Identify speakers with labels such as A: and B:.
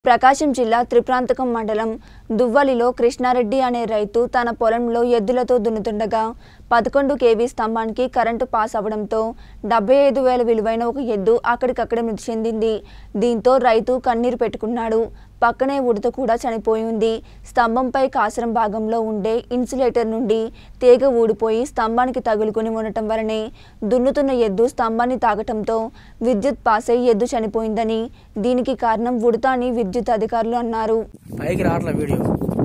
A: ప్రకాశం జిల్లా త్రిప్రాంతకం మండలం దువ్వలిలో కృష్ణారెడ్డి అనే రైతు తన పొలంలో ఎద్దులతో దున్నుతుండగా పదకొండు కేవీ స్తంభానికి కరెంటు పాస్ అవడంతో డెబ్బై ఐదు వేల విలువైన ఒక ఎద్దు అక్కడికక్కడే మృతి చెందింది దీంతో రైతు కన్నీరు పెట్టుకున్నాడు పక్కనే ఉడత కూడా చనిపోయి ఉంది స్తంభంపై కాసరం భాగంలో ఉండే ఇన్సులేటర్ నుండి తీగ ఊడిపోయి స్తంభానికి తగులుకుని ఉండటం వలనే దున్నుతున్న ఎద్దు స్తంభాన్ని తాగటంతో విద్యుత్ పాస్ అయి ఎద్దు చనిపోయిందని దీనికి కారణం ఉడత అని విద్యుత్ అధికారులు అన్నారు
B: పైకి రావట్లే వీడియో